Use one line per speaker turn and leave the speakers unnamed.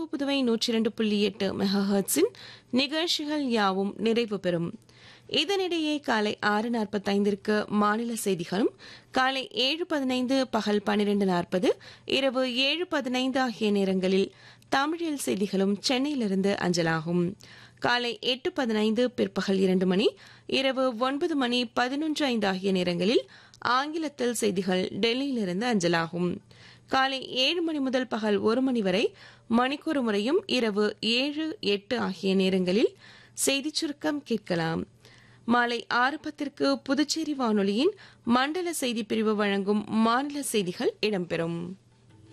புதுவை நூற்றி இரண்டு புள்ளி எட்டு மெகாஹர்ட்ஸின் நிகழ்ச்சிகள் யாவும் நிறைவு பெறும் இதனிடையே காலை ஆறு நாற்பத்தைந்திற்கு மாநில செய்திகளும் காலை ஏழு பதினைந்து பகல் பன்னிரண்டு நாற்பது இரவு ஏழு பதினைந்து ஆகிய நேரங்களில் தமிழில் செய்திகளும் சென்னையிலிருந்து அஞ்சலாகும் காலை எட்டு பதினைந்து பிற்பகல் இரண்டு மணி இரவு ஒன்பது மணி பதினொன்று ஐந்து ஆகிய நேரங்களில் ஆங்கிலத்தில் செய்திகள் டெல்லியிலிருந்து அஞ்சலாகும் காலை ஏழு மணி முதல் பகல் ஒரு மணி வரை மணிக்கூறு முறையும் இரவு ஏழு எட்டு ஆகிய நேரங்களில் செய்திச் சுருக்கம் கேட்கலாம் மாலை ஆறு பத்திற்கு புதுச்சேரி வானொலியின் மண்டல செய்திப் பிரிவு வழங்கும் மாநில செய்திகள் இடம்பெறும்